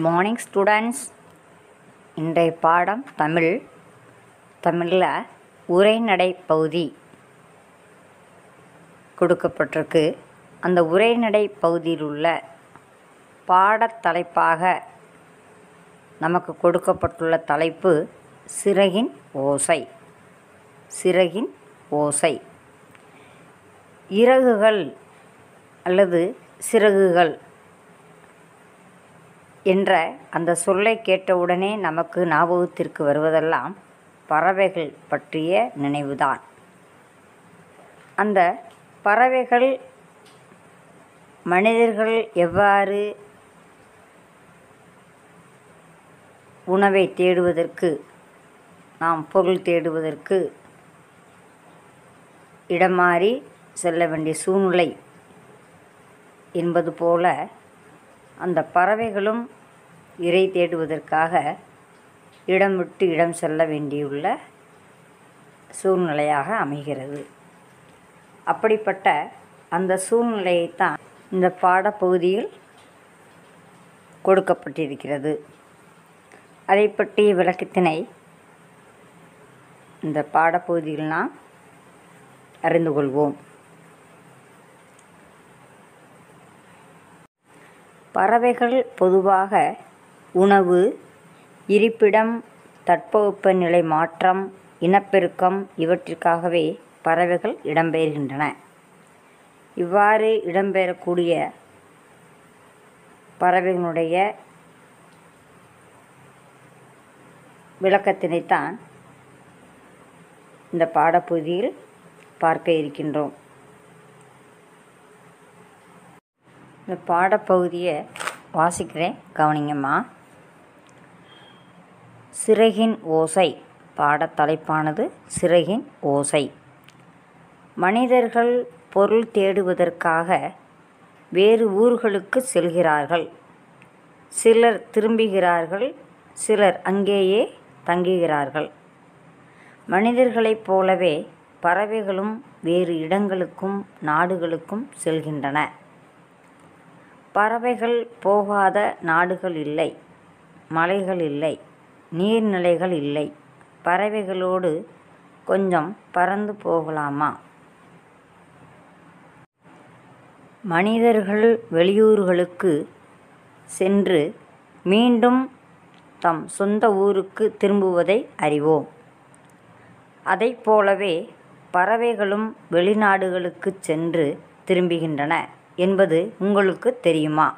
Morning students இன்றைய பாடம் தமிழ் தமிழில் உரைநடை பகுதி கொடுக்கப்பட்டிருக்கு அந்த உரைநடை பகுதியில் உள்ள பாடத் தலைப்பாக நமக்கு கொடுக்கப்பட்டுள்ள தலைப்பு சிறகின் ஓசை சிறகின் ஓசை இறகுகள் அல்லது சிறகுகள் என்ற அந்த சொல்லை கேட்டவுடனே நமக்கு ஞாபகத்திற்கு வருவதெல்லாம் பறவைகள் பற்றிய நினைவுதான் அந்த பறவைகள் மனிதர்கள் எவ்வாறு உணவை தேடுவதற்கு நாம் பொருள் தேடுவதற்கு இடம் மாறி செல்ல வேண்டிய சூழ்நிலை என்பது போல அந்த பறவைகளும் இறை தேடுவதற்காக இடம் விட்டு இடம் செல்ல வேண்டியுள்ள சூழ்நிலையாக அமைகிறது அப்படிப்பட்ட அந்த சூழ்நிலையைத்தான் இந்த பாடப்பகுதியில் கொடுக்கப்பட்டிருக்கிறது அதை பற்றிய விளக்கத்தினை இந்த பாடப்பகுதியில் நாம் அறிந்து கொள்வோம் பறவைகள் பொதுவாக உணவு இருப்பிடம் தட்பவெப்பநிலை மாற்றம் இனப்பெருக்கம் இவற்றிற்காகவே பறவைகள் இடம்பெயர்கின்றன இவ்வாறு இடம்பெயரக்கூடிய பறவைகளுடைய விளக்கத்தினைத்தான் இந்த பாடப்பகுதியில் பார்க்க இருக்கின்றோம் இந்த பாடப்பகுதியை வாசிக்கிறேன் கவனிங்கம்மா சிறகின் ஓசை பாடத்தலைப்பானது சிறகின் ஓசை மனிதர்கள் பொருள் தேடுவதற்காக வேறு ஊர்களுக்கு செல்கிறார்கள் சிலர் திரும்புகிறார்கள் சிலர் அங்கேயே தங்குகிறார்கள் மனிதர்களைப் போலவே பறவைகளும் வேறு இடங்களுக்கும் நாடுகளுக்கும் செல்கின்றன பறவைகள் போகாத நாடுகள் இல்லை மலைகள் இல்லை நீர்நிலைகள் இல்லை பறவைகளோடு கொஞ்சம் பறந்து போகலாமா மனிதர்கள் வெளியூர்களுக்கு சென்று மீண்டும் தம் சொந்த ஊருக்கு திரும்புவதை அறிவோம் அதைப் போலவே பறவைகளும் வெளிநாடுகளுக்கு சென்று திரும்புகின்றன என்பது உங்களுக்கு தெரியுமா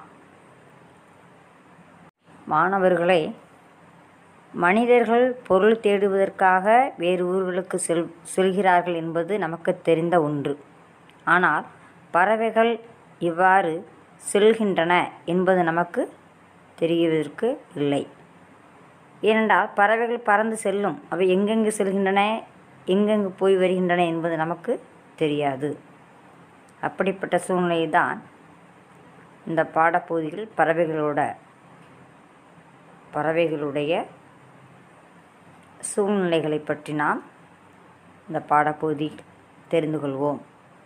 மாணவர்களே மனிதர்கள் பொருள் தேடுவதற்காக வேறு ஊர்களுக்கு செல் செல்கிறார்கள் என்பது நமக்கு தெரிந்த ஒன்று ஆனால் பறவைகள் இவ்வாறு செல்கின்றன என்பது நமக்கு தெரியவதற்கு இல்லை ஏனென்றால் பறவைகள் பறந்து செல்லும் அவை எங்கெங்கு செல்கின்றன எங்கெங்கு போய் வருகின்றன என்பது நமக்கு தெரியாது அப்படிப்பட்ட சூழ்நிலை தான் இந்த பாடப்பகுதியில் பறவைகளோட பறவைகளுடைய சூழ்நிலைகளை பற்றி நாம் இந்த பாடப்பகுதி தெரிந்து கொள்வோம்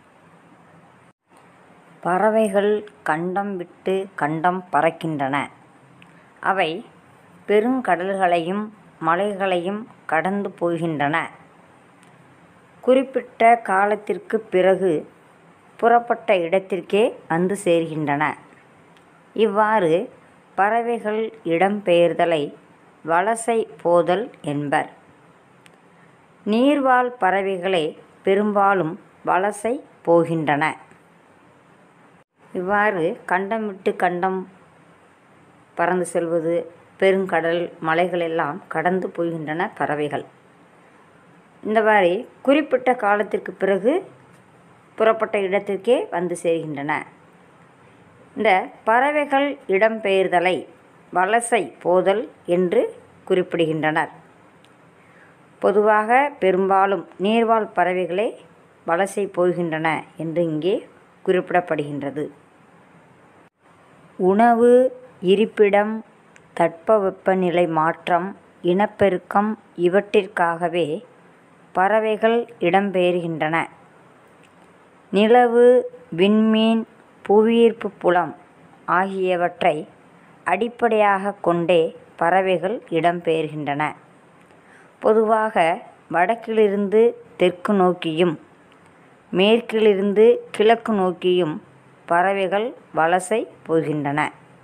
பறவைகள் கண்டம் விட்டு கண்டம் பறக்கின்றன அவை பெருங்கடல்களையும் மலைகளையும் கடந்து போகின்றன குறிப்பிட்ட காலத்திற்கு பிறகு புறப்பட்ட இடத்திற்கே வந்து சேர்கின்றன இவ்வாறு பறவைகள் இடம்பெயர்தலை வலசை போதல் என்பர் நீர்வாழ் பறவைகளே பெரும்பாலும் வலசை போகின்றன இவ்வாறு கண்டம் விட்டு கண்டம் பறந்து செல்வது பெருங்கடல் மலைகளெல்லாம் கடந்து போகின்றன பறவைகள் இந்த மாதிரி குறிப்பிட்ட காலத்திற்கு பிறகு புறப்பட்ட இடத்திற்கே வந்து சேர்கின்றன இந்த பறவைகள் இடம்பெயர்தலை வலசை போதல் என்று குறிப்பிடுகின்றனர் பொதுவாக பெரும்பாலும் நீர்வாழ் பறவைகளே வலசை போகின்றன என்று இங்கே குறிப்பிடப்படுகின்றது உணவு இருப்பிடம் தட்பவெப்பநிலை மாற்றம் இனப்பெருக்கம் இவற்றிற்காகவே பறவைகள் இடம்பெயர்கின்றன நிலவு விண்மீன் புவியீர்ப்பு புலம் ஆகியவற்றை அடிப்படையாக கொண்டே பறவைகள் இடம்பெயர்கின்றன பொதுவாக வடக்கிலிருந்து தெற்கு நோக்கியும் மேற்கிலிருந்து கிழக்கு நோக்கியும் பறவைகள் வலசை போகின்றன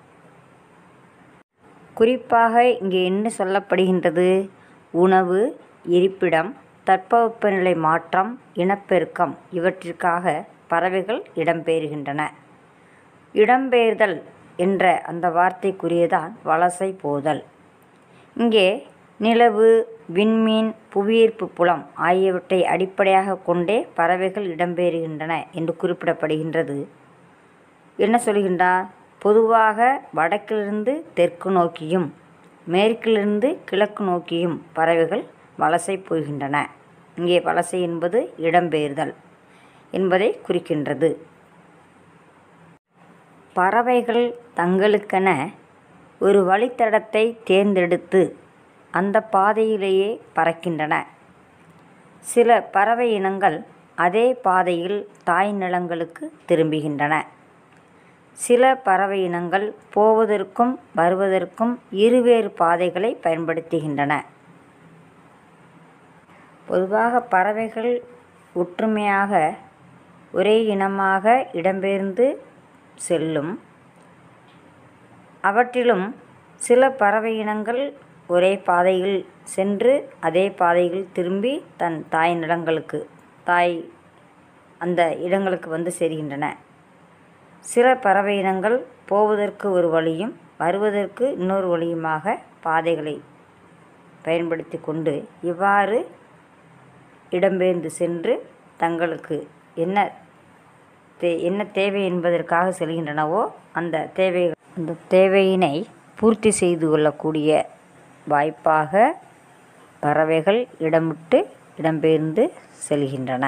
குறிப்பாக இங்கே என்ன சொல்லப்படுகின்றது உணவு இருப்பிடம் தட்பவெப்பநிலை மாற்றம் இனப்பெருக்கம் இவற்றிற்காக பறவைகள் இடம்பெயர்கின்றன இடம்பெயர்தல் என்ற அந்த வார்த்தைக்குரியதான் வலசை போதல் இங்கே நிலவு விண்மீன் புவியீர்ப்பு புலம் ஆகியவற்றை அடிப்படையாக கொண்டே பறவைகள் இடம்பெயர்கின்றன என்று குறிப்பிடப்படுகின்றது என்ன சொல்கின்றார் பொதுவாக வடக்கிலிருந்து தெற்கு நோக்கியும் மேற்கிலிருந்து கிழக்கு நோக்கியும் பறவைகள் வலசை போகின்றன இங்கே வலசை என்பது இடம்பெயர்தல் என்பதை குறிக்கின்றது பறவைகள் தங்களுக்கென ஒரு வழித்தடத்தை தேர்ந்தெடுத்து அந்த பாதையிலேயே பறக்கின்றன சில பறவை இனங்கள் அதே பாதையில் தாய் நிலங்களுக்கு திரும்புகின்றன சில பறவை இனங்கள் போவதற்கும் வருவதற்கும் இருவேறு பாதைகளை பயன்படுத்துகின்றன பொதுவாக பறவைகள் ஒற்றுமையாக ஒரே இனமாக இடம்பெயர்ந்து செல்லும் அவற்றிலும் சில பறவை இனங்கள் ஒரே பாதையில் சென்று அதே பாதையில் திரும்பி தன் தாய் நிலங்களுக்கு தாய் அந்த இடங்களுக்கு வந்து சேர்கின்றன சில பறவை இனங்கள் போவதற்கு ஒரு வழியும் வருவதற்கு இன்னொரு வழியுமாக பாதைகளை பயன்படுத்தி கொண்டு இவ்வாறு இடம்பெயர்ந்து சென்று தங்களுக்கு என்ன தே என்ன தேவை என்பதற்காக செல்கின்றனவோ அந்த தேவை அந்த தேவையினை பூர்த்தி செய்து கொள்ளக்கூடிய வாய்ப்பாக பறவைகள் இடமிட்டு இடம்பெயர்ந்து செல்கின்றன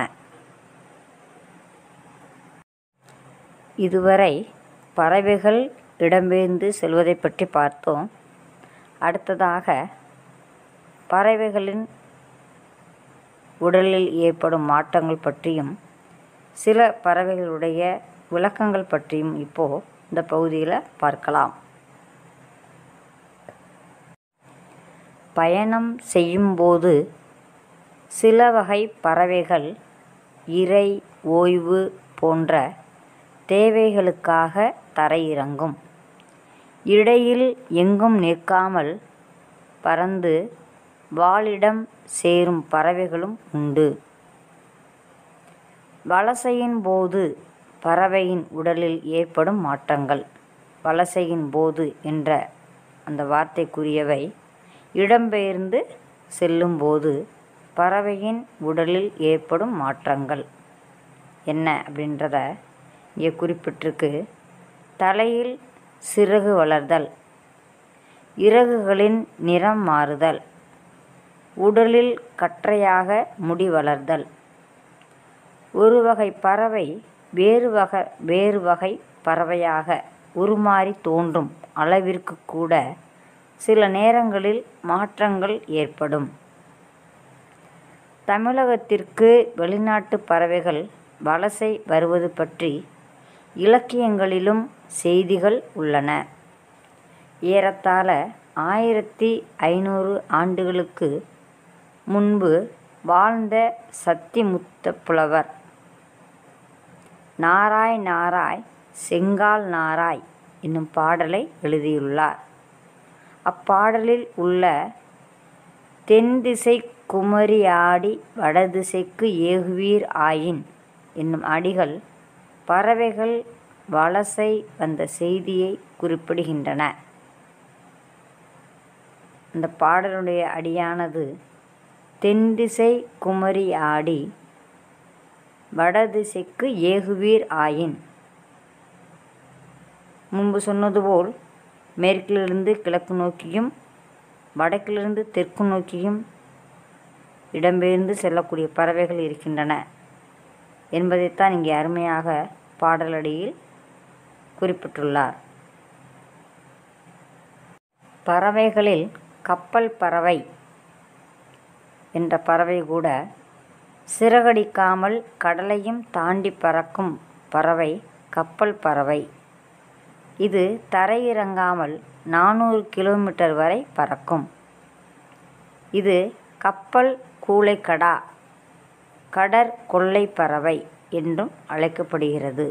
இதுவரை பறவைகள் இடம்பெயர்ந்து செல்வதை பற்றி பார்த்தோம் அடுத்ததாக பறவைகளின் உடலில் ஏற்படும் மாற்றங்கள் பற்றியும் சில பறவைகளுடைய விளக்கங்கள் பற்றியும் இப்போது இந்த பகுதியில் பார்க்கலாம் பயணம் செய்யும்போது சில வகை பறவைகள் இரை ஓய்வு போன்ற தேவைகளுக்காக தரையிறங்கும் இடையில் எங்கும் நிற்காமல் பறந்து வாழிடம் சேரும் பறவைகளும் உண்டு வலசையின் போது பறவையின் உடலில் ஏற்படும் மாற்றங்கள் வலசையின் போது என்ற அந்த வார்த்தைக்குரியவை இடம்பெயர்ந்து செல்லும்போது பறவையின் உடலில் ஏற்படும் மாற்றங்கள் என்ன அப்படின்றத இங்கே குறிப்பிட்டிருக்கு தலையில் சிறகு வளர்தல் இறகுகளின் நிறம் மாறுதல் உடலில் கற்றையாக முடி வளர்தல் ஒரு வகை பறவை வேறு வகை வேறு வகை பறவையாக உருமாறி தோன்றும் அளவிற்கு கூட சில நேரங்களில் மாற்றங்கள் ஏற்படும் தமிழகத்திற்கு வெளிநாட்டு பறவைகள் வலசை வருவது பற்றி இலக்கியங்களிலும் செய்திகள் உள்ளன ஏறத்தாழ ஆயிரத்தி ஐநூறு ஆண்டுகளுக்கு முன்பு வாழ்ந்த சத்திமுத்த புலவர் நாராய் நாராய் செங்கால் நாராய் என்னும் பாடலை எழுதியுள்ளார் அப்பாடலில் உள்ள தென்திசை குமரி ஆடி வடதிசைக்கு ஏகுவீர் ஆயின் என்னும் அடிகள் பறவைகள் வலசை வந்த செய்தியை குறிப்பிடுகின்றன இந்த பாடலுடைய அடியானது தென்திசை குமரி ஆடி வடதிசைக்கு ஏகுவீர் ஆயின் முன்பு சொன்னது போல் மேற்கிலிருந்து கிழக்கு நோக்கியும் வடக்கிலிருந்து தெற்கு நோக்கியும் இடம்பெயர்ந்து செல்லக்கூடிய பறவைகள் இருக்கின்றன என்பதைத்தான் இங்கே அருமையாக பாடலடியில் குறிப்பிட்டுள்ளார் பறவைகளில் கப்பல் பறவை என்ற பறவை கூட சிறகடிக்காமல் கடலையும் தாண்டி பறக்கும் பறவை கப்பல் பறவை இது தரையிறங்காமல் நானூறு கிலோமீட்டர் வரை பறக்கும் இது கப்பல் கூளைக்கடா கடற்கொள்ளை பறவை என்றும் அழைக்கப்படுகிறது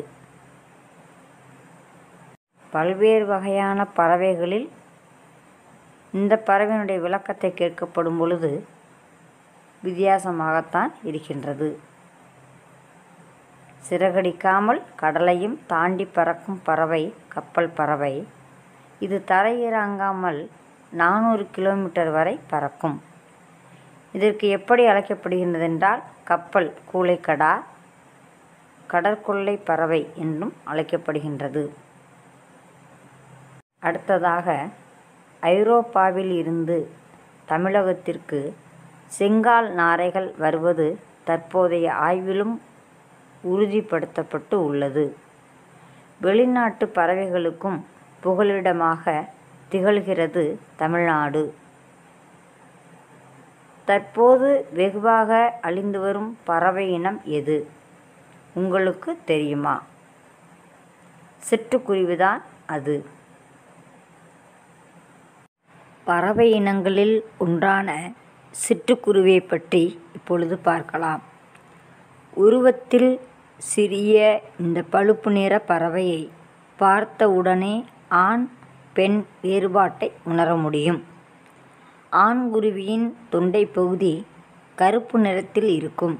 பல்வேறு வகையான பறவைகளில் இந்த பறவையினுடைய விளக்கத்தை கேட்கப்படும் பொழுது வித்தியாசமாகத்தான் இருக்கின்றது சிறகடிக்காமல் கடலையும் தாண்டி பறக்கும் பறவை கப்பல் பறவை இது தரையிறங்காமல் நானூறு கிலோமீட்டர் வரை பறக்கும் இதற்கு எப்படி அழைக்கப்படுகின்றது என்றால் கப்பல் கூளைக்கடா கடற்கொள்ளை பறவை என்றும் அழைக்கப்படுகின்றது அடுத்ததாக ஐரோப்பாவில் இருந்து தமிழகத்திற்கு செங்கால் நாரைகள் வருவது தற்போதைய ஆய்விலும் உறுதிப்படுத்தப்பட்டு உள்ளது வெளிநாட்டு பறவைகளுக்கும் புகலிடமாக திகழ்கிறது தமிழ்நாடு தற்போது வெகுவாக அழிந்து வரும் பறவை இனம் எது உங்களுக்கு தெரியுமா சிட்டுக்குருவிதான் அது பறவை இனங்களில் ஒன்றான சிட்டுக்குருவியை பற்றி இப்பொழுது பார்க்கலாம் உருவத்தில் சிறிய இந்த பழுப்பு நிற பறவையை பார்த்தவுடனே ஆண் பெண் வேறுபாட்டை உணர முடியும் ஆண்குருவியின் தொண்டை பகுதி கருப்பு நிறத்தில் இருக்கும்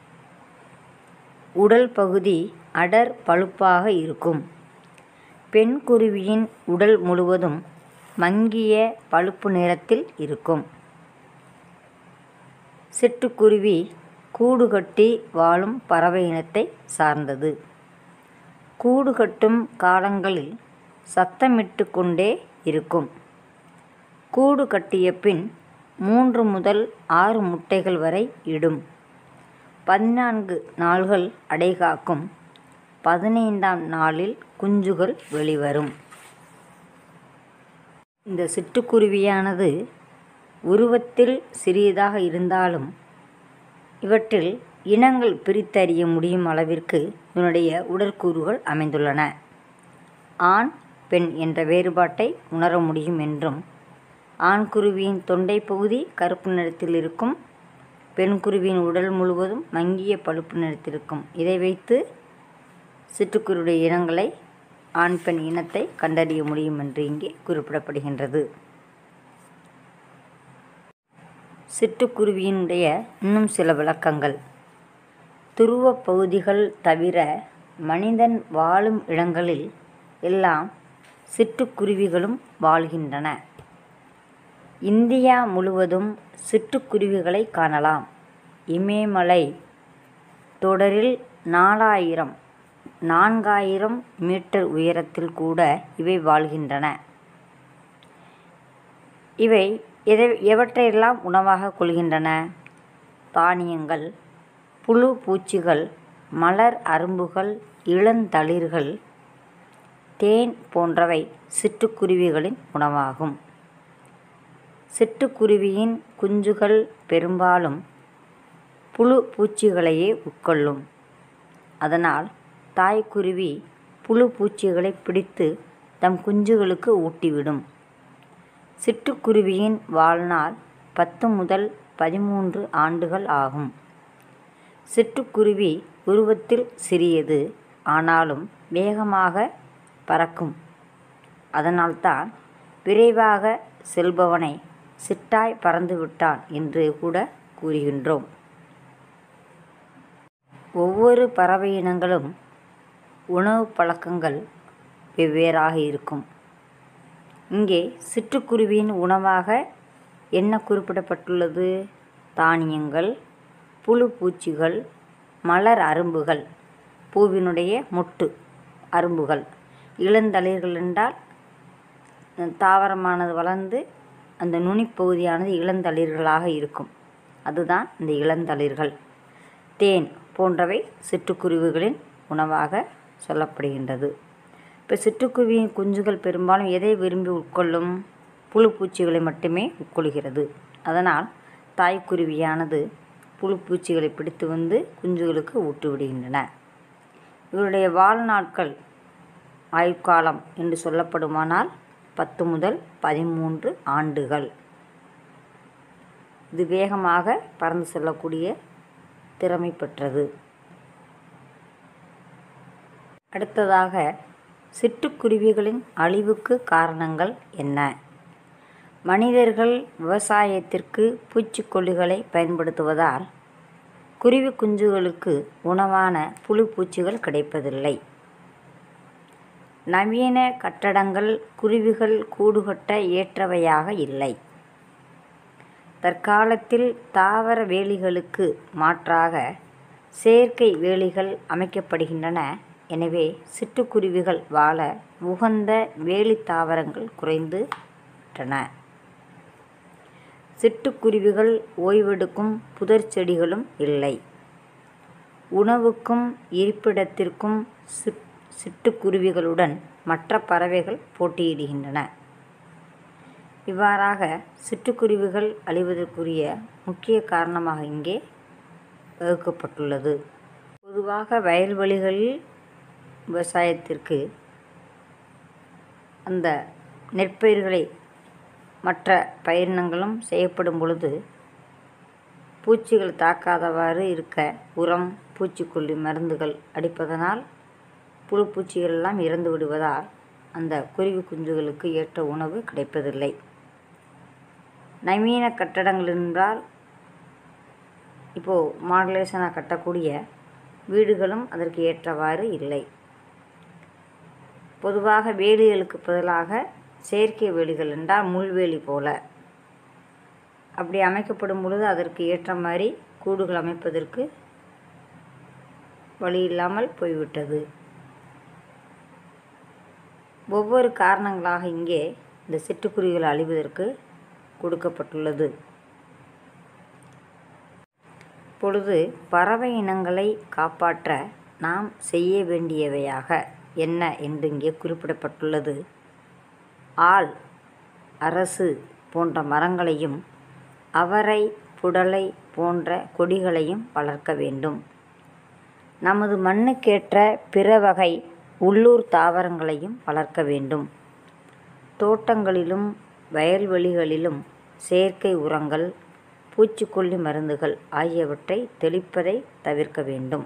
உடல் பகுதி அடர் பழுப்பாக இருக்கும் பெண் குருவியின் உடல் முழுவதும் மங்கிய பழுப்பு நிறத்தில் இருக்கும் சிட்டுக்குருவி கூடு கட்டி வாழும் பறவை இனத்தை சார்ந்தது கூடு கட்டும் காலங்களில் சத்தமிட்டு கொண்டே இருக்கும் கூடு கட்டிய பின் மூன்று முதல் ஆறு முட்டைகள் வரை இடும் பதினான்கு நாள்கள் அடைகாக்கும் பதினைந்தாம் நாளில் குஞ்சுகள் வெளிவரும் இந்த சிட்டுக்குருவியானது உருவத்தில் சிறியதாக இருந்தாலும் இவற்றில் இனங்கள் பிரித்தறிய முடியும் அளவிற்கு இதனுடைய உடற்கூறுகள் அமைந்துள்ளன ஆண் பெண் என்ற வேறுபாட்டை உணர முடியும் என்றும் ஆண் குருவியின் தொண்டை பகுதி கருப்பு நிறத்தில் இருக்கும் பெண் குருவியின் உடல் முழுவதும் மங்கிய பழுப்பு நிறத்தில் இருக்கும் இதை வைத்து சிட்டுக்குருவிய இனங்களை ஆண் பெண் இனத்தை கண்டறிய முடியும் என்று இங்கே குறிப்பிடப்படுகின்றது சிட்டுக்குருவியினுடைய இன்னும் சில விளக்கங்கள் துருவ பகுதிகள் தவிர மனிதன் வாழும் இடங்களில் எல்லாம் சிட்டுக்குருவிகளும் வாழ்கின்றன இந்தியா முழுவதும் சிட்டுக்குருவிகளை காணலாம் இமயமலை தொடரில் நாலாயிரம் நான்காயிரம் மீட்டர் உயரத்தில் கூட இவை வாழ்கின்றன இவை எதை எவற்றையெல்லாம் உணவாக கொள்கின்றன தானியங்கள் புழு பூச்சிகள் மலர் அரும்புகள் இளந்தளிர்கள் தேன் போன்றவை சிட்டுக்குருவிகளின் உணவாகும் சிட்டுக்குருவியின் குஞ்சுகள் பெரும்பாலும் புழு பூச்சிகளையே உட்கொள்ளும் அதனால் தாய்க்குருவி புழு பூச்சிகளை பிடித்து தம் குஞ்சுகளுக்கு ஊட்டிவிடும் சிட்டுக்குருவியின் வாழ்நாள் பத்து முதல் பதிமூன்று ஆண்டுகள் ஆகும் சிட்டுக்குருவி உருவத்தில் சிறியது ஆனாலும் வேகமாக பறக்கும் அதனால்தான் விரைவாக செல்பவனை சிட்டாய் பறந்துவிட்டான் என்று கூட கூறுகின்றோம் ஒவ்வொரு பறவை இனங்களும் உணவு பழக்கங்கள் வெவ்வேறாக இருக்கும் இங்கே சிட்டுக்குருவியின் உணவாக என்ன குறிப்பிடப்பட்டுள்ளது தானியங்கள் புழு பூச்சிகள் மலர் அரும்புகள் பூவினுடைய மொட்டு அரும்புகள் இளந்தளிர்கள் என்றால் தாவரமானது வளர்ந்து அந்த நுனிப்பகுதியானது இளந்தளிர்களாக இருக்கும் அதுதான் இந்த இளந்தளிர்கள் தேன் போன்றவை சிட்டுக்குருவிகளின் உணவாக சொல்லப்படுகின்றது இப்போ சிட்டுக்குருவியின் குஞ்சுகள் பெரும்பாலும் எதை விரும்பி உட்கொள்ளும் புழு பூச்சிகளை மட்டுமே உட்கொள்கிறது அதனால் தாய்க்குருவியானது புழு பூச்சிகளை பிடித்து வந்து குஞ்சுகளுக்கு ஊட்டு விடுகின்றன இவருடைய வாழ்நாட்கள் ஆயுட்காலம் என்று சொல்லப்படுமானால் பத்து முதல் பதிமூன்று ஆண்டுகள் இது வேகமாக பறந்து செல்லக்கூடிய திறமை பெற்றது அடுத்ததாக சிட்டுக்குருவிகளின் அழிவுக்கு காரணங்கள் என்ன மனிதர்கள் விவசாயத்திற்கு பூச்சிக்கொல்லிகளை பயன்படுத்துவதால் குருவி குஞ்சுகளுக்கு உணவான புழு பூச்சிகள் கிடைப்பதில்லை நவீன கட்டடங்கள் குருவிகள் கூடுகட்ட ஏற்றவையாக இல்லை தற்காலத்தில் தாவர வேலிகளுக்கு மாற்றாக செயற்கை வேலிகள் அமைக்கப்படுகின்றன எனவே சிட்டுக்குருவிகள் வாழ உகந்த வேலி தாவரங்கள் குறைந்து விட்டன சிட்டுக்குருவிகள் ஓய்வெடுக்கும் புதர் செடிகளும் இல்லை உணவுக்கும் இருப்பிடத்திற்கும் சிட் சிட்டுக்குருவிகளுடன் மற்ற பறவைகள் போட்டியிடுகின்றன இவ்வாறாக சிட்டுக்குருவிகள் அழிவதற்குரிய முக்கிய காரணமாக இங்கே வகுக்கப்பட்டுள்ளது பொதுவாக வயல்வெளிகளில் விவசாயத்திற்கு அந்த நெற்பயிர்களை மற்ற பயிரினங்களும் செய்யப்படும் பொழுது பூச்சிகள் தாக்காதவாறு இருக்க உரம் பூச்சிக்கொல்லி மருந்துகள் அடிப்பதனால் புழு பூச்சிகள் எல்லாம் இறந்து விடுவதால் அந்த குருவி குஞ்சுகளுக்கு ஏற்ற உணவு கிடைப்பதில்லை நவீன கட்டடங்கள் என்றால் இப்போது மாடுலேஷனாக கட்டக்கூடிய வீடுகளும் அதற்கு ஏற்றவாறு இல்லை பொதுவாக வேலிகளுக்கு பதிலாக செயற்கை வேலிகள் என்றால் முள்வேலி போல அப்படி அமைக்கப்படும் பொழுது அதற்கு ஏற்ற மாதிரி கூடுகள் அமைப்பதற்கு வழி இல்லாமல் போய்விட்டது ஒவ்வொரு காரணங்களாக இங்கே இந்த சிட்டுக்குருவிகள் அழிவதற்கு கொடுக்கப்பட்டுள்ளது இப்பொழுது பறவை இனங்களை காப்பாற்ற நாம் செய்ய வேண்டியவையாக என்ன என்று இங்கே குறிப்பிடப்பட்டுள்ளது ஆள் அரசு போன்ற மரங்களையும் அவரை புடலை போன்ற கொடிகளையும் வளர்க்க வேண்டும் நமது மண்ணுக்கேற்ற பிற வகை உள்ளூர் தாவரங்களையும் வளர்க்க வேண்டும் தோட்டங்களிலும் வயல்வெளிகளிலும் செயற்கை உரங்கள் பூச்சிக்கொல்லி மருந்துகள் ஆகியவற்றை தெளிப்பதை தவிர்க்க வேண்டும்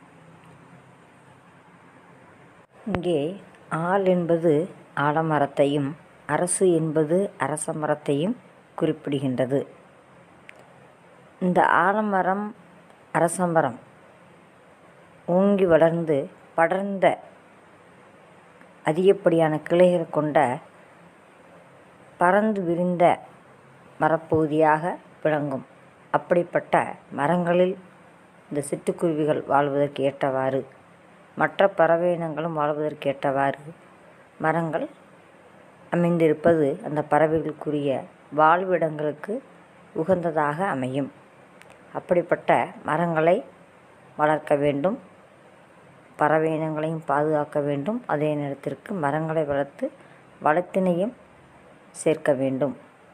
இங்கே ஆள் என்பது ஆலமரத்தையும் அரசு என்பது அரச மரத்தையும் குறிப்பிடுகின்றது இந்த ஆலமரம் அரசமரம் ஓங்கி வளர்ந்து படர்ந்த அதிகப்படியான கிளைகள் கொண்ட பறந்து விரிந்த மரப்பகுதியாக விளங்கும் அப்படிப்பட்ட மரங்களில் இந்த சிட்டுக்குருவிகள் வாழ்வதற்கு ஏற்றவாறு மற்ற பறவை இனங்களும் வாழ்வதற்கு ஏற்றவாறு மரங்கள் அமைந்திருப்பது அந்த பறவைகளுக்குரிய வாழ்விடங்களுக்கு உகந்ததாக அமையும் அப்படிப்பட்ட மரங்களை வளர்க்க வேண்டும் பறவை இனங்களையும் பாதுகாக்க வேண்டும் அதே நேரத்திற்கு மரங்களை வளர்த்து வளத்தினையும் சேர்க்க வேண்டும்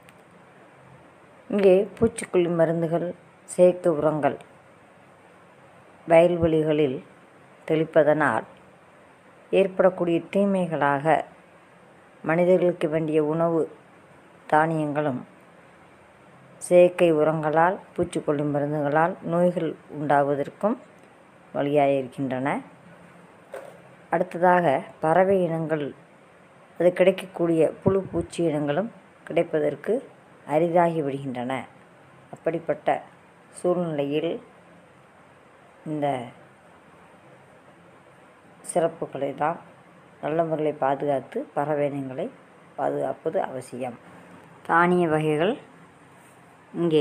இங்கே பூச்சிக்கொல்லி மருந்துகள் செயற்கை உரங்கள் வயல்வெளிகளில் தெளிப்பதனால் ஏற்படக்கூடிய தீமைகளாக மனிதர்களுக்கு வேண்டிய உணவு தானியங்களும் செயற்கை உரங்களால் பூச்சிக்கொல்லி மருந்துகளால் நோய்கள் உண்டாவதற்கும் வழியாக இருக்கின்றன அடுத்ததாக பறவை இனங்கள் அது கிடைக்கக்கூடிய புழு பூச்சி இனங்களும் கிடைப்பதற்கு அரிதாகி விடுகின்றன அப்படிப்பட்ட சூழ்நிலையில் இந்த சிறப்புகளை தான் நல்ல முறையில் பாதுகாத்து பறவை இனங்களை பாதுகாப்பது அவசியம் தானிய வகைகள் இங்கே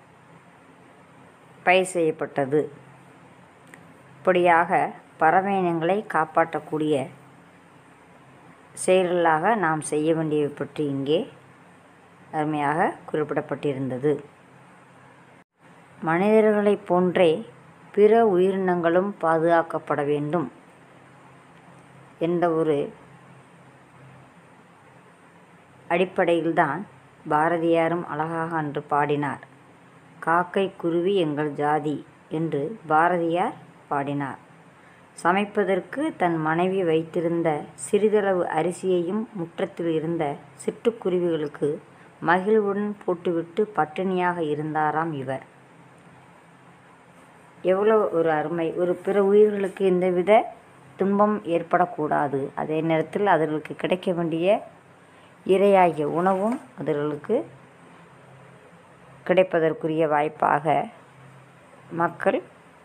பயிர் செய்யப்பட்டது இப்படியாக பறவை இனங்களை காப்பாற்றக்கூடிய செயல்களாக நாம் செய்ய வேண்டியவை பற்றி இங்கே அருமையாக குறிப்பிடப்பட்டிருந்தது மனிதர்களைப் போன்றே பிற உயிரினங்களும் பாதுகாக்கப்பட வேண்டும் என்ற ஒரு அடிப்படையில்தான் பாரதியாரும் அழகாக அன்று பாடினார் காக்கை குருவி எங்கள் ஜாதி என்று பாரதியார் பாடினார் சமைப்பதற்கு தன் மனைவி வைத்திருந்த சிறிதளவு அரிசியையும் முற்றத்தில் இருந்த சிட்டுக்குருவிகளுக்கு மகிழ்வுடன் போட்டுவிட்டு பட்டினியாக இருந்தாராம் இவர் எவ்வளோ ஒரு அருமை ஒரு பிற உயிர்களுக்கு எந்தவித துன்பம் ஏற்படக்கூடாது அதே நேரத்தில் அவர்களுக்கு கிடைக்க வேண்டிய இரையாகிய உணவும் அவர்களுக்கு கிடைப்பதற்குரிய வாய்ப்பாக மக்கள்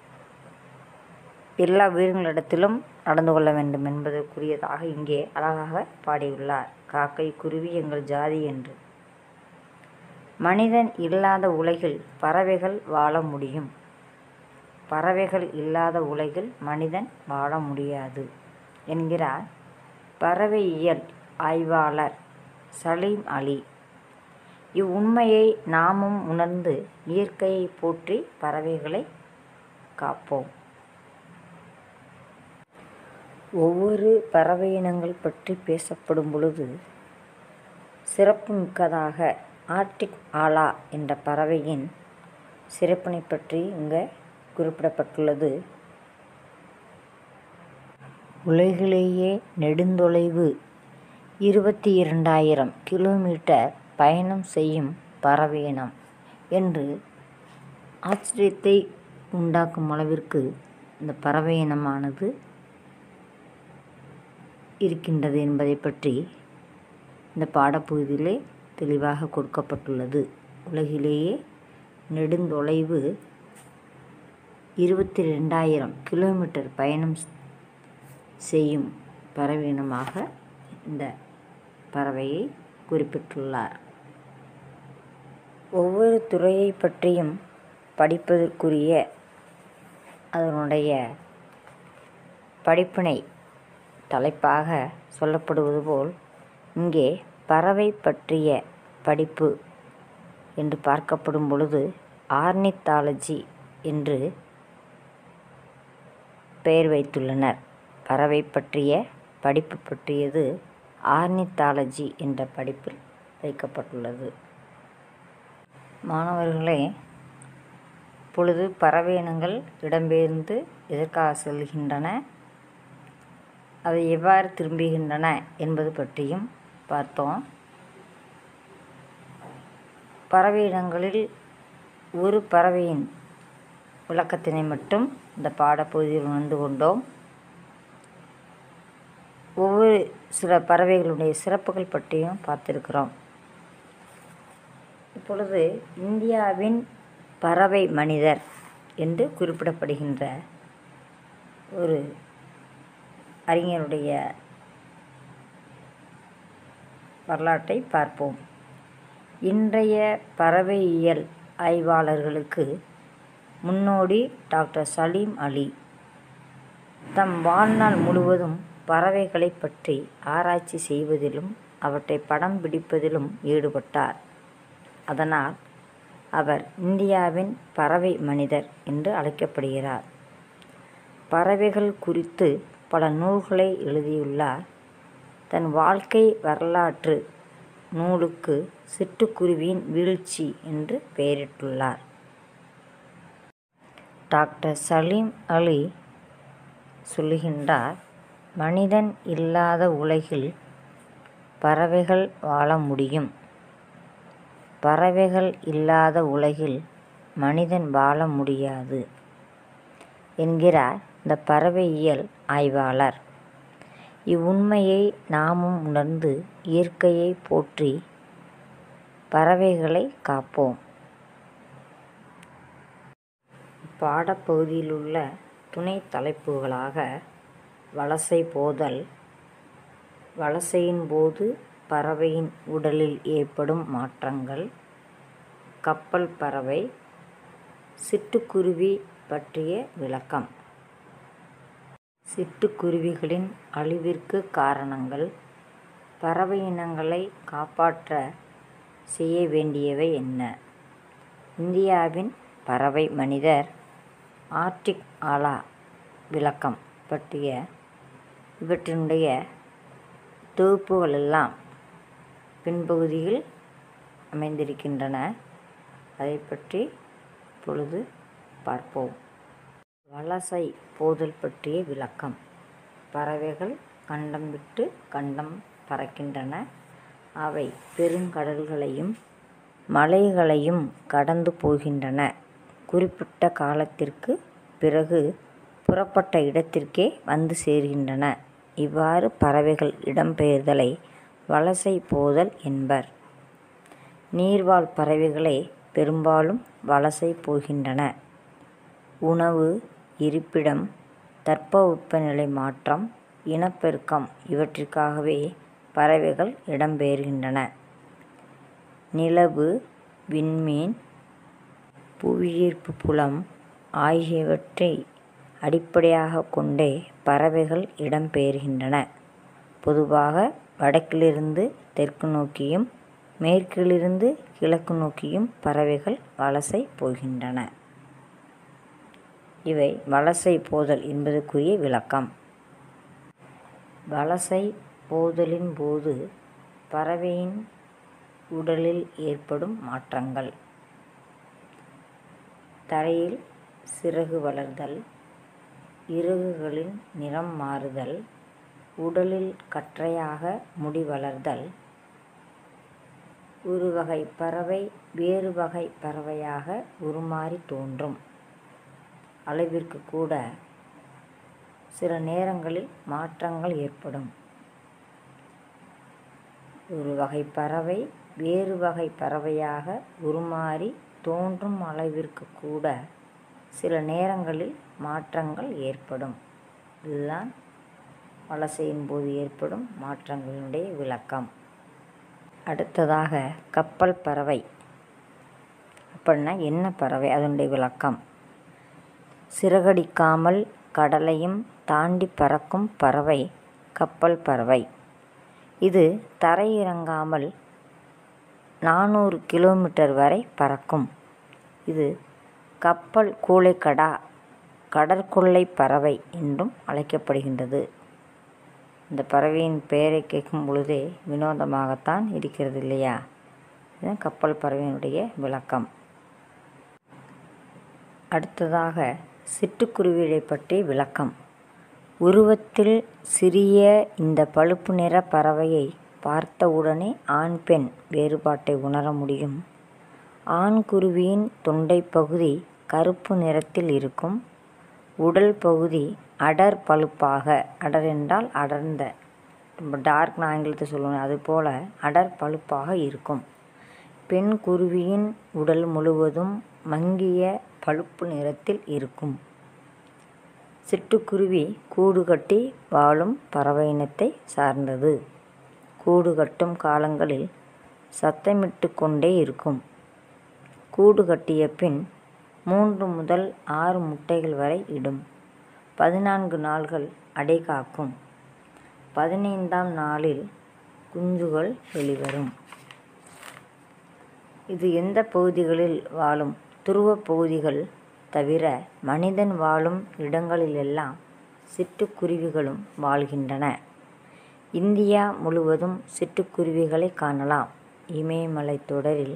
எல்லா உயிர்களிடத்திலும் நடந்து கொள்ள வேண்டும் என்பதற்குரியதாக இங்கே அழகாக பாடியுள்ளார் காக்கை குருவி எங்கள் ஜாதி என்று மனிதன் இல்லாத உலகில் பறவைகள் வாழ முடியும் பறவைகள் இல்லாத உலகில் மனிதன் வாழ முடியாது என்கிறார் பறவையியல் ஆய்வாளர் சலீம் அலி இவ்வுண்மையை நாமும் உணர்ந்து இயற்கையை போற்றி பறவைகளை காப்போம் ஒவ்வொரு பறவை இனங்கள் பற்றி பேசப்படும் பொழுது சிறப்புமிக்கதாக ஆர்டிக் ஆலா என்ற பறவையின் சிறப்பினை பற்றி இங்கே குறிப்பிடப்பட்டுள்ளது உலகிலேயே நெடுந்தொலைவு இருபத்தி இரண்டாயிரம் கிலோமீட்டர் பயணம் செய்யும் பறவை இனம் என்று ஆச்சரியத்தை உண்டாக்கும் அளவிற்கு இந்த பறவை இனமானது இருக்கின்றது என்பதை பற்றி இந்த பாடப்பகுதியிலே தெளிவாக கொடுக்கப்பட்டுள்ளது உலகிலேயே நெடுந்தொலைவு இருபத்தி ரெண்டாயிரம் கிலோமீட்டர் பயணம் செய்யும் பறவை இனமாக இந்த பறவையை குறிப்பிட்டுள்ளார் ஒவ்வொரு துறையை பற்றியும் படிப்பதற்குரிய அதனுடைய படிப்பினை தலைப்பாக சொல்லப்படுவது போல் இங்கே பறவை பற்றிய படிப்பு என்று பார்க்கப்படும் பொழுது ஆர்னித்தாலஜி என்று பெயர் வைத்துள்ளனர் பறவை பற்றிய படிப்பு பற்றியது ஆர்னித்தாலஜி என்ற படிப்பில் வைக்கப்பட்டுள்ளது மாணவர்களே இப்பொழுது பறவை இனங்கள் இடம்பெயர்ந்து எதற்காக செல்கின்றன அவை எவ்வாறு திரும்புகின்றன என்பது பற்றியும் பார்த்தோம் பறவை இனங்களில் ஒரு பறவையின் விளக்கத்தினை மட்டும் இந்த பாடப்பகுதியில் உணர்ந்து கொண்டோம் ஒவ்வொரு சில பறவைகளுடைய சிறப்புகள் பற்றியும் பார்த்திருக்கிறோம் இப்பொழுது இந்தியாவின் பறவை மனிதர் என்று குறிப்பிடப்படுகின்ற ஒரு அறிஞருடைய வரலாற்றை பார்ப்போம் இன்றைய பறவையியல் ஆய்வாளர்களுக்கு முன்னோடி டாக்டர் சலீம் அலி தம் வாழ்நாள் முழுவதும் பறவைகளை பற்றி ஆராய்ச்சி செய்வதிலும் அவற்றை படம் பிடிப்பதிலும் ஈடுபட்டார் அதனால் அவர் இந்தியாவின் பறவை மனிதர் என்று அழைக்கப்படுகிறார் பறவைகள் குறித்து பல நூல்களை எழுதியுள்ளார் தன் வாழ்க்கை வரலாற்று நூலுக்கு சிட்டுக்குருவியின் வீழ்ச்சி என்று பெயரிட்டுள்ளார் டாக்டர் சலீம் அலி சொல்லுகின்றார் மனிதன் இல்லாத உலகில் பறவைகள் வாழ முடியும் பறவைகள் இல்லாத உலகில் மனிதன் வாழ முடியாது என்கிறார் இந்த பறவையியல் ஆய்வாளர் இவ்வுண்மையை நாமும் உணர்ந்து இயற்கையை போற்றி பறவைகளை காப்போம் பாடப்பகுதியிலுள்ள துணை தலைப்புகளாக வலசை போதல் வலசையின் போது பறவையின் உடலில் ஏற்படும் மாற்றங்கள் கப்பல் பறவை சிட்டுக்குருவி பற்றிய விளக்கம் சிட்டுக்குருவிகளின் அழிவிற்கு காரணங்கள் பறவை இனங்களை காப்பாற்ற செய்ய வேண்டியவை என்ன இந்தியாவின் பறவை மனிதர் ஆர்டிக் ஆலா விளக்கம் பற்றிய இவற்றினுடைய தொகுப்புகளெல்லாம் பின்பகுதியில் அமைந்திருக்கின்றன அதை பற்றி இப்பொழுது பார்ப்போம் வலசை போதல் பற்றிய விளக்கம் பறவைகள் கண்டம் விட்டு கண்டம் பறக்கின்றன. அவை பெருங்கடல்களையும் மலைகளையும் கடந்து போகின்றன. குறிப்பிட்ட காலத்திற்குப் பிறகு புறப்பட்ட இடத்திற்கே வந்து சேர்கின்றன. இவ்வாறு பறவைகள் இடம்பெயர்தலை வலசை போதல் என்பர். நீர்வாழ் பறவைகளே பெரும்பாலும் வலசை போகின்றன. உணவு, இருப்பிடம், தட்பவெப்பநிலை மாற்றம், இனப்பெருக்கம் இவற்றிற்காகவே பறவைகள் இடம்பெயர்கின்றன. நிலவு, விண்மீன், புவியீர்ப்புப் புலம் ஆகியவற்றை அடிப்படையாகக் கொண்டே பறவைகள் இடம்பெயர்கின்றன. பொதுவாக வடக்கிலிருந்து தெற்கு நோக்கியும் மேற்கிலிருந்து கிழக்கு நோக்கியும் பறவைகள் வலசை போகின்றன. இவை வலசை போதல் என்பதற்குரிய விளக்கம். வலசை போதலின் போது பறவையின் உடலில் ஏற்படும் மாற்றங்கள். தரையில் சிறகு வளர்தல், இறகுகளின் நிறம் மாறுதல், உடலில் கற்றையாக முடி வளர்தல். ஒரு வகைப் பறவை வேறு வகைப் பறவையாக உருமாறித் தோன்றும் அளவிற்குக் கூட சில நேரங்களில் மாற்றங்கள் ஏற்படும். ஒரு வகைப் பறவை வேறு வகைப் பறவையாக உருமாறித் தோன்றும் அளவிற்குக் கூட சில நேரங்களில் மாற்றங்கள் ஏற்படும். இதுதான் வலசையின் போது ஏற்படும் மாற்றங்களினுடைய விளக்கம். அடுத்ததாக கப்பல் பறவை அப்படின்னா என்ன பறவை அதனுடைய விளக்கம். சிறகடிக்காமல் கடலையும் தாண்டிப் பறக்கும் பறவை கப்பல் பறவை. இது தரையிறங்காமல் நானூறு கிலோமீட்டர் வரை பறக்கும். இது கப்பல் கூழைக்கடா கடற்கொள்ளைப் பறவை என்றும் அழைக்கப்படுகின்றது. இந்தப் பறவையின் பெயரைக் கேட்கும் பொழுதே வினோதமாகத்தான் இருக்கிறது இல்லையா. இதுதான் கப்பல் பறவையினுடைய விளக்கம். அடுத்ததாக சிட்டுக்குருவிகளைப் பற்றிய விளக்கம். உருவத்தில் சிறிய இந்தப் பழுப்பு நிறப் பறவையைப் பார்த்தவுடனே ஆண் பெண் வேறுபாட்டை உணர முடியும். ஆண் குருவியின் தொண்டைப் பகுதி கறுப்பு நிறத்தில் இருக்கும். உடல் பகுதி அடர் பழுப்பாக அடர் என்றால் அடர்ந்த ரொம்ப டார்க்னு ஆங்கிலத்தில் சொல்லுவோம் அதுபோல அடர் பழுப்பாக இருக்கும். பெண் குருவியின் உடல் முழுவதும் மங்கிய பழுப்பு நிறத்தில் இருக்கும். சிட்டுக்குருவி கூடு கட்டி வாழும் பறவையினத்தைச் சார்ந்தது. கூடு கட்டும் காலங்களில் சத்தமிட்டுக் கொண்டே இருக்கும். கூடு கட்டிய பின் மூன்று முதல் ஆறு முட்டைகள் வரை இடும். பதினான்கு நாள்கள் அடை காக்கும். பதினைந்தாம் நாளில் குஞ்சுகள் வெளிவரும். இது எந்தப் பகுதிகளில் வாழும் துருவப் பகுதிகள் தவிர மனிதன் வாழும் இடங்களிலெல்லாம் சிட்டுக்குருவிகளும் வாழ்கின்றன. இந்தியா முழுவதும் சிட்டுக்குருவிகளைக் காணலாம். இமயமலைத் தொடரில்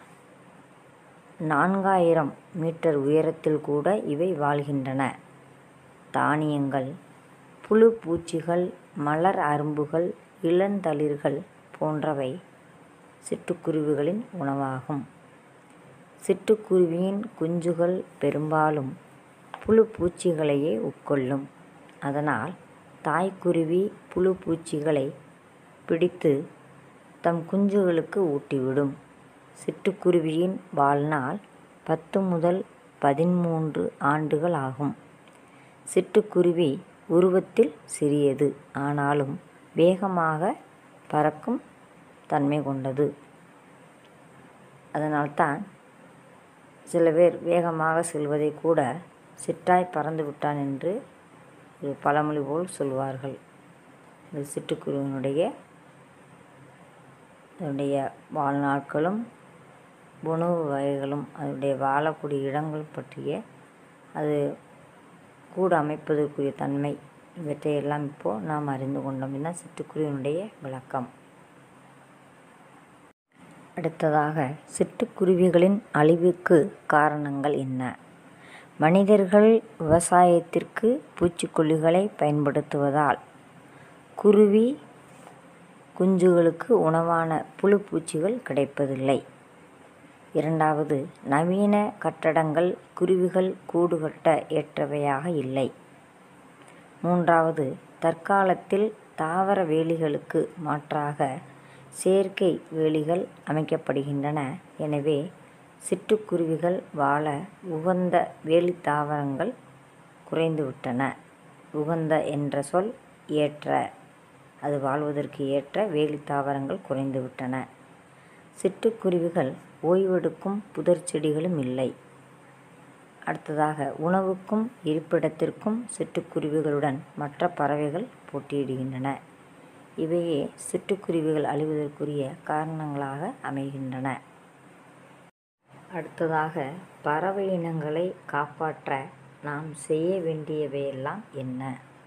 நான்காயிரம் மீட்டர் உயரத்தில் கூட இவை வாழ்கின்றன. தானியங்கள், புழு பூச்சிகள், மலர் அரும்புகள், இளந்தளிர்கள் போன்றவை சிட்டுக்குருவிகளின் உணவாகும். சிட்டுக்குருவியின் குஞ்சுகள் பெரும்பாலும் புழு பூச்சிகளையே உட்கொள்ளும். அதனால் தாய்க்குருவி புழு பூச்சிகளைப் பிடித்துத் தம் குஞ்சுகளுக்கு ஊட்டிவிடும். சிட்டுக்குருவியின் வாழ்நாள் பத்து முதல் பதின்மூன்று ஆண்டுகள் ஆகும். சிட்டுக்குருவி உருவத்தில் சிறியது. ஆனாலும் வேகமாகப் பறக்கும் தன்மை கொண்டது. அதனால்தான் சில பேர் வேகமாகச் செல்வதைக் கூட சிட்டாய் பறந்து விட்டான் என்று ஒரு பழமொழி போல் சொல்வார்கள். இந்த சிட்டுக்குருவியினுடைய அதனுடைய வாழ்நாட்களும் உணவு வகைகளும் அதனுடைய வாழக்கூடிய இடங்கள் பற்றிய அது கூடு அமைப்பதற்குரிய தன்மை இவற்றையெல்லாம் இப்போ நாம் அறிந்து கொண்டோம். இதுதான் சிட்டுக்குருவியினுடைய விளக்கம். அடுத்ததாக சிட்டுக்குருவிகளின் அழிவுக்குக் காரணங்கள் என்ன? மனிதர்கள் விவசாயத்திற்கு பூச்சிக்கொல்லிகளை பயன்படுத்துவதால் குருவி குஞ்சுகளுக்கு உணவான புழு பூச்சிகள் கிடைப்பதில்லை இரண்டாவது நவீன கட்டடங்கள் குருவிகள் கூடு கட்ட ஏற்றவையாக இல்லை மூன்றாவது தற்காலத்தில் தாவர வேலிகளுக்கு மாற்றாக செயற்கை வேலிகள் அமைக்கப்படுகின்றன எனவே சிட்டுக்குருவிகள் வாழ உகந்த வேலி தாவரங்கள் குறைந்துவிட்டன உகந்த என்ற சொல் ஏற்ற அது வாழ்வதற்கு ஏற்ற வேலி தாவரங்கள் குறைந்துவிட்டன சிட்டுக்குருவிகள் ஓய்வெடுக்கும் புதர் செடிகளும் இல்லை அடுத்ததாக உணவுக்கும் இருப்பிடத்திற்கும் சிட்டுக்குருவிகளுடன் மற்ற பறவைகள் போட்டியிடுகின்றன இவையே சிட்டுக்குருவிகள் அழிவதற்குரிய காரணங்களாக அமைகின்றன அடுத்ததாக பறவை இனங்களை காப்பாற்ற நாம் செய்ய வேண்டியவையெல்லாம் என்ன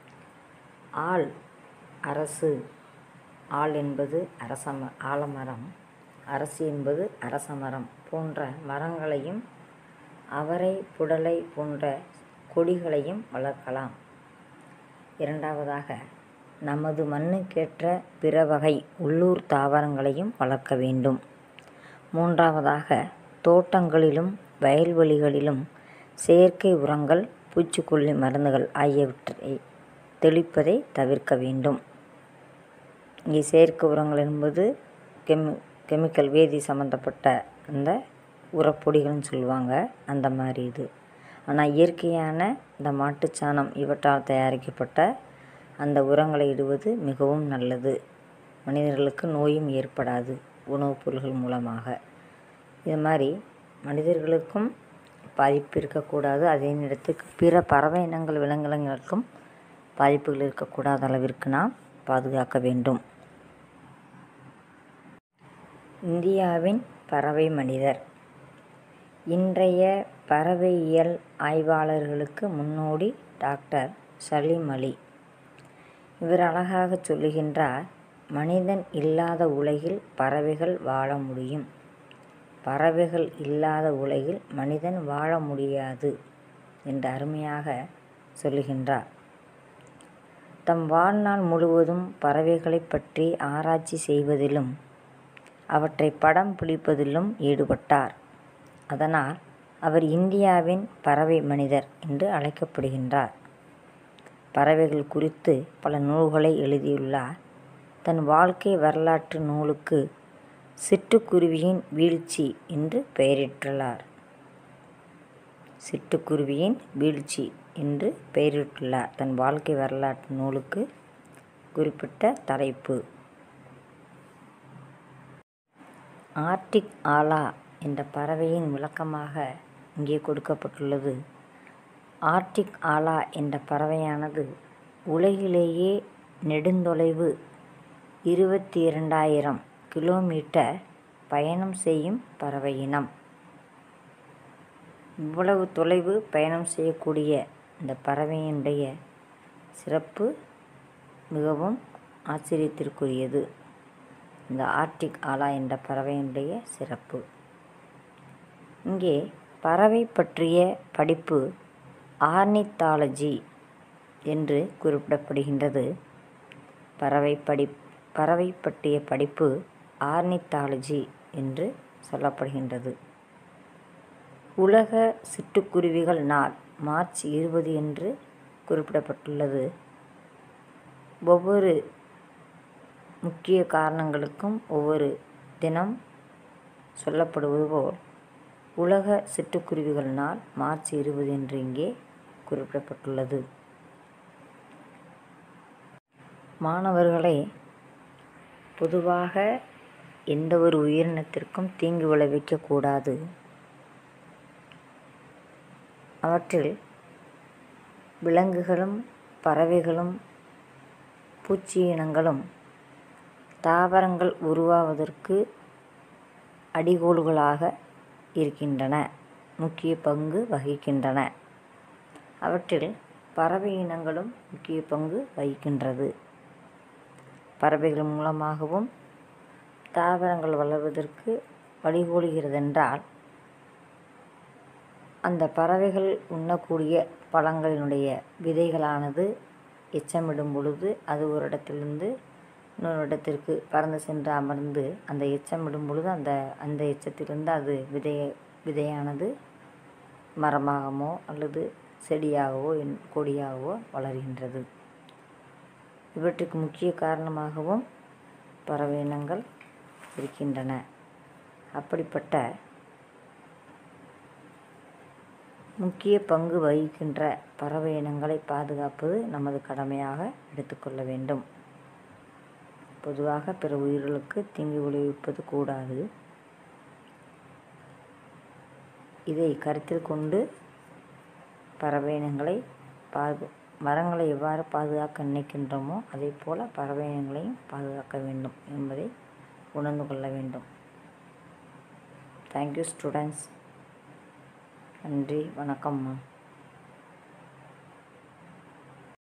ஆள் அரசு ஆள் என்பது அரசம ஆலமரம் அரசு என்பது அரசமரம் போன்ற மரங்களையும் அவரை புடலை போன்ற கொடிகளையும் வளர்க்கலாம் இரண்டாவதாக நமது மண்ணுக்கேற்ற பிற வகை உள்ளூர் தாவரங்களையும் வளர்க்க வேண்டும் மூன்றாவதாக தோட்டங்களிலும் வயல்வெளிகளிலும் செயற்கை உரங்கள் பூச்சிக்கொல்லி மருந்துகள் ஆகியவற்றை தெளிப்பதை தவிர்க்க வேண்டும் இங்கே செயற்கை உரங்கள் என்பது கெமி கெமிக்கல் வேதி சம்மந்தப்பட்ட அந்த உரப்பொடிகள்னு சொல்லுவாங்க அந்த மாதிரி இது ஆனால் இயற்கையான இந்த மாட்டுச்சாணம் இவற்றால் தயாரிக்கப்பட்ட அந்த உரங்களை இடுவது மிகவும் நல்லது மனிதர்களுக்கு நோயும் ஏற்படாது உணவுப் பொருள்கள் மூலமாக இது மாதிரி மனிதர்களுக்கும் பாதிப்பு இருக்கக்கூடாது அதே நேரத்துக்கு பிற பறவை இனங்கள் விலங்கினங்களுக்கும் பாதிப்புகள் இருக்கக்கூடாத அளவிற்கு நாம் பாதுகாக்க வேண்டும் இந்தியாவின் பறவை மனிதர் இன்றைய பறவையியல் ஆய்வாளர்களுக்கு முன்னோடி டாக்டர் சலீம் அலி இவர் அழகாக சொல்லுகின்றார் மனிதன் இல்லாத உலகில் பறவைகள் வாழ முடியும் பறவைகள் இல்லாத உலகில் மனிதன் வாழ முடியாது என்று அருமையாக சொல்லுகின்றார் தம் வாழ்நாள் முழுவதும் பறவைகளை பற்றி ஆராய்ச்சி செய்வதிலும் அவற்றை படம் பிடிப்பதிலும் ஈடுபட்டார் அதனால் அவர் இந்தியாவின் பறவை மனிதர் என்று அழைக்கப்படுகின்றார் பறவைகள் குறித்து பல நூல்களை எழுதியுள்ளார் தன் வாழ்க்கை வரலாற்று நூலுக்கு சிட்டுக்குருவியின் வீழ்ச்சி என்று பெயரிட்டுள்ளார் சிட்டுக்குருவியின் வீழ்ச்சி என்று பெயரிட்டுள்ளார் தன் வாழ்க்கை வரலாற்று நூலுக்கு குறிப்பிட்ட தலைப்பு ஆர்டிக் ஆலா என்ற பறவையின் விளக்கமாக இங்கே கொடுக்கப்பட்டுள்ளது ஆர்டிக் ஆலா என்ற பறவையானது உலகிலேயே நெடுந்தொலைவு இருபத்தி இரண்டாயிரம் கிலோமீட்டர் பயணம் செய்யும் பறவை இனம் இவ்வளவு தொலைவு பயணம் செய்யக்கூடிய இந்த பறவையினுடைய சிறப்பு மிகவும் ஆச்சரியத்திற்குரியது இந்த ஆர்டிக் ஆலா என்ற பறவையினுடைய சிறப்பு இங்கே பறவை பற்றிய படிப்பு ஆர்னித்தாலஜி என்று குறிப்பிடப்படுகின்றது பறவை படி பறவை பற்றிய படிப்பு ஆர்னித்தாலஜி என்று சொல்லப்படுகின்றது உலக சிட்டுக்குருவிகள் நாள் மார்ச் இருபது என்று குறிப்பிடப்பட்டுள்ளது ஒவ்வொரு முக்கிய காரணங்களுக்கும் ஒவ்வொரு தினம் சொல்லப்படுவது போல் உலக சிட்டுக்குருவிகள் நாள் மார்ச் இருபது என்று இங்கே குறிப்பிடப்பட்டுள்ளது மாணவர்களே பொதுவாக எந்த ஒரு உயிரினத்திற்கும் தீங்கு விளைவிக்கக்கூடாது அவற்றில் விலங்குகளும் பறவைகளும் பூச்சி இனங்களும் தாவரங்கள் உருவாவதற்கு அடிகோல்களாக இருக்கின்றன முக்கிய பங்கு வகிக்கின்றன அவற்றில் பறவை இனங்களும் முக்கிய பங்கு வகிக்கின்றது பறவைகள் மூலமாகவும் தாவரங்கள் வளர்வதற்கு வழிகோலுகிறதென்றால் அந்த பறவைகள் உண்ணக்கூடிய பழங்களினுடைய விதைகளானது எச்சமிடும் பொழுது அது ஒரு இடத்திலிருந்து இன்னொரு இடத்திற்கு பறந்து சென்று அமர்ந்து அந்த எச்சமிடும் பொழுது அந்த அந்த எச்சத்திலிருந்து அது விதை விதையானது மரமாகவோ அல்லது செடியாகவோ என் கொடியாகவோ வளர்கின்றது இவற்றுக்கு முக்கிய காரணமாகவும் பறவை இனங்கள் இருக்கின்றன அப்படிப்பட்ட முக்கிய பங்கு வகிக்கின்ற பறவை இனங்களை பாதுகாப்பது நமது கடமையாக எடுத்துக்கொள்ள வேண்டும் பொதுவாக பிற உயிர்களுக்கு தீங்கு விளைவிப்பது கூடாது இதை கருத்தில் கொண்டு பறவை இனங்களை பாது மரங்களை எவ்வாறு பாதுகாக்க நினைக்கின்றோமோ அதே போல் பறவை இனங்களையும் பாதுகாக்க வேண்டும் என்பதை உணர்ந்து கொள்ள வேண்டும் தேங்க்யூ ஸ்டூடெண்ட்ஸ் நன்றி வணக்கம்மா